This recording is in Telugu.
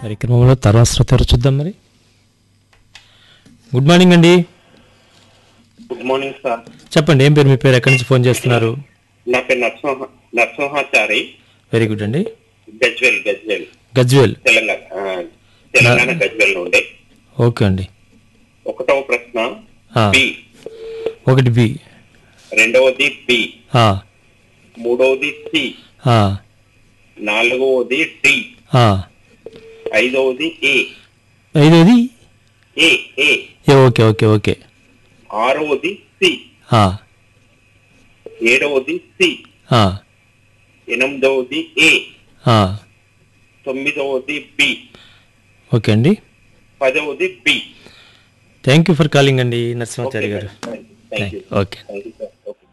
కార్యక్రమంలో తర్వాత శ్రోత ఎవరో చూద్దాం మరి గుడ్ మార్నింగ్ అండి గుడ్ మార్నింగ్ సార్ చెప్పండి ఏం పేరు మీ పేరు ఎక్కడి నుంచి ఫోన్ చేస్తున్నారు నా పేరు నరసింహ నరసింహాచారి వెరీ గుడ్ అండి గజ్వెల్ గజ్వెల్ గజ్వేల్ తెలంగాణ ఆ, తెలంగాణ గజ్వెల్ నుండి ఓకే అండి ఒకటవ ప్రశ్న ఆ, బి ఒకటి బి రెండవది బి ఆ, మూడవది సి ఆ, నాలుగవది డి ఆ. ఐదవది ఏ ఐదోది A A A okay okay okay ఆరవది సి ఆ, ఏడవది సి ఆ, ఎనిమిదవది ఏ ఆ. తొమ్మిదవది బి ఓకే అండి పదవది B thank you for calling అండి నరసింహాచారి గారు thank you okay thank you sir